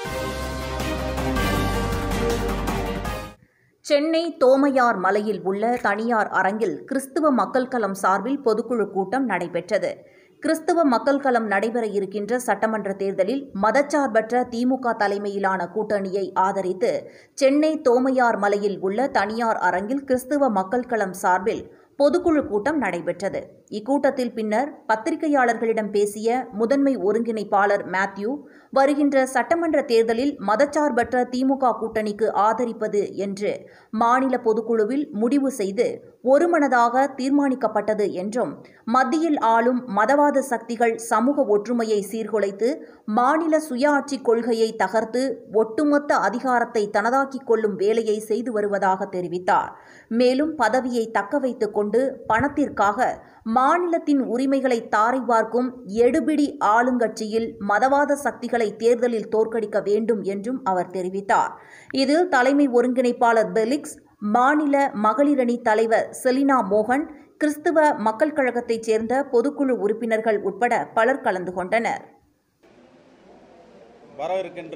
சென்னை தோமையார் மலையில் உள்ள தனியார் அரங்கில் கிறிஸ்துவ மக்கள் களம் சார்பில் பொதுக்குழு கூட்டம் நடைபெற்றது கிறிஸ்துவ மக்கள் களம் நடைபெற இருக்கின்ற சட்டமன்ற தேர்தலில் மதச்சார்பற்ற திமுக தலைமையிலான கூட்டணியை ஆதரித்து சென்னை தோமையார் மலையில் உள்ள தனியார் அரங்கில் கிறிஸ்துவ மக்கள் களம் சார்பில் பொதுக்குழு கூட்டம் நடைபெற்றது இக்கூட்டத்தில் பின்னர் பத்திரிகையாளர்களிடம் பேசிய முதன்மை ஒருங்கிணைப்பாளர் மேத்யூ வருகின்ற சட்டமன்ற தேர்தலில் மதச்சார்பற்ற திமுக கூட்டணிக்கு ஆதரிப்பது என்று மாநில பொதுக்குழுவில் முடிவு செய்து ஒருமனதாக தீர்மானிக்கப்பட்டது என்றும் மத்தியில் ஆளும் மதவாத சக்திகள் சமூக ஒற்றுமையை சீர்குலைத்து மாநில சுயாட்சி கொள்கையை தகர்த்து ஒட்டுமொத்த அதிகாரத்தை தனதாக்கிக் கொள்ளும் வேலையை செய்து வருவதாக தெரிவித்தார் மேலும் பதவியை தக்க வைத்துக் கொண்டு பணத்திற்காக மாநிலத்தின் உரிமைகளை தாரை பார்க்கும் எடுபிடி ஆளுங்கட்சியில் மதவாத சக்திகளை தேர்தலில் தோற்கடிக்க வேண்டும் என்றும் அவர் தெரிவித்தார் இதில் தலைமை ஒருங்கிணைப்பாளர் பெலிக்ஸ் மாநில மகளிரணி தலைவர் செலினா மோகன் கிறிஸ்துவ மக்கள் கழகத்தைச் சேர்ந்த பொதுக்குழு உறுப்பினர்கள் உட்பட பலர் கலந்து கொண்டனர் வரவிருக்கின்ற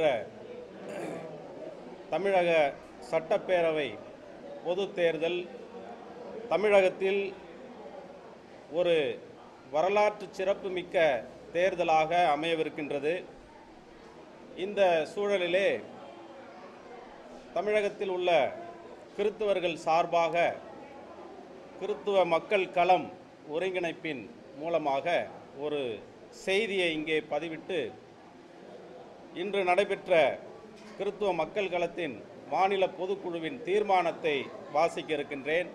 தமிழக சட்டப்பேரவை பொதுத் தேர்தல் தமிழகத்தில் ஒரு வரலாற்று சிறப்புமிக்க தேர்தலாக அமையவிருக்கின்றது இந்த சூழலிலே தமிழகத்தில் உள்ள கிறித்துவர்கள் சார்பாக கிறித்துவ மக்கள் களம் ஒருங்கிணைப்பின் மூலமாக ஒரு செய்தியை இங்கே பதிவிட்டு இன்று நடைபெற்ற கிறித்துவ மக்கள் களத்தின் மாநில பொதுக்குழுவின் தீர்மானத்தை வாசிக்க இருக்கின்றேன்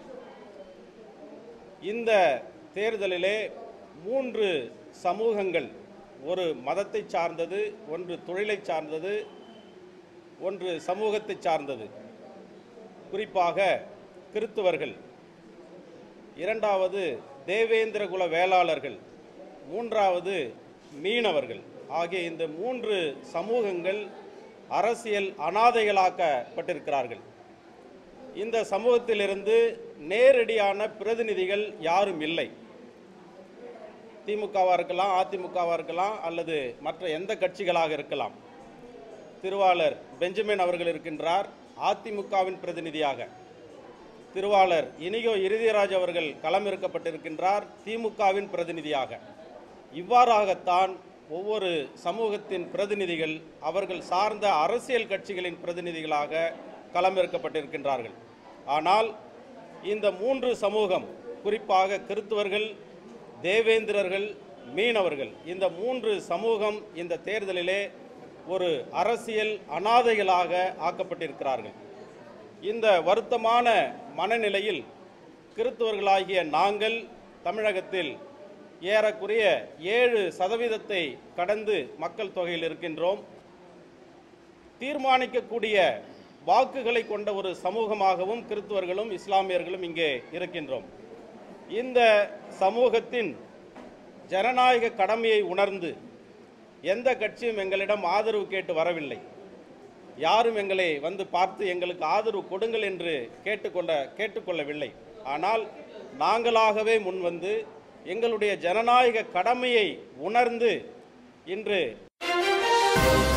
இந்த தேர்தலிலே மூன்று சமூகங்கள் ஒரு மதத்தை சார்ந்தது ஒன்று தொழிலை சார்ந்தது ஒன்று சமூகத்தை சார்ந்தது குறிப்பாக கிறித்துவர்கள் இரண்டாவது தேவேந்திர குல வேளாளர்கள் மூன்றாவது மீனவர்கள் ஆகிய இந்த மூன்று சமூகங்கள் அரசியல் அனாதைகளாக்கப்பட்டிருக்கிறார்கள் இந்த சமூகத்திலிருந்து நேரடியான பிரதிநிதிகள் யாரும் இல்லை திமுகவாக இருக்கலாம் அதிமுகவாக இருக்கலாம் அல்லது மற்ற எந்த கட்சிகளாக இருக்கலாம் திருவாளர் பெஞ்சமின் அவர்கள் இருக்கின்றார் அதிமுகவின் பிரதிநிதியாக திருவாளர் இனிகோ இறுதிராஜ் அவர்கள் களமிறக்கப்பட்டிருக்கின்றார் திமுகவின் பிரதிநிதியாக இவ்வாறாகத்தான் ஒவ்வொரு சமூகத்தின் பிரதிநிதிகள் அவர்கள் சார்ந்த அரசியல் கட்சிகளின் பிரதிநிதிகளாக களமிறக்கப்பட்டிருக்கின்றார்கள் ஆனால் இந்த மூன்று சமூகம் குறிப்பாக கிறித்துவர்கள் தேவேந்திரர்கள் மீனவர்கள் இந்த மூன்று சமூகம் இந்த தேர்தலிலே ஒரு அரசியல் அனாதைகளாக ஆக்கப்பட்டிருக்கிறார்கள் இந்த வருத்தமான மனநிலையில் கிறித்துவர்களாகிய நாங்கள் தமிழகத்தில் ஏறக்குறைய ஏழு சதவீதத்தை கடந்து மக்கள் தொகையில் இருக்கின்றோம் தீர்மானிக்கக்கூடிய வாக்குகளை கொண்ட ஒரு சமூகமாகவும் கிறித்துவர்களும் இஸ்லாமியர்களும் இங்கே இருக்கின்றோம் இந்த சமூகத்தின் ஜனநாயக கடமையை உணர்ந்து எந்த கட்சியும் எங்களிடம் ஆதரவு கேட்டு வரவில்லை யாரும் எங்களை வந்து பார்த்து எங்களுக்கு ஆதரவு கொடுங்கள் என்று கேட்டுக்கொள்ள கேட்டுக்கொள்ளவில்லை ஆனால் நாங்களாகவே முன்வந்து எங்களுடைய ஜனநாயக கடமையை உணர்ந்து இன்று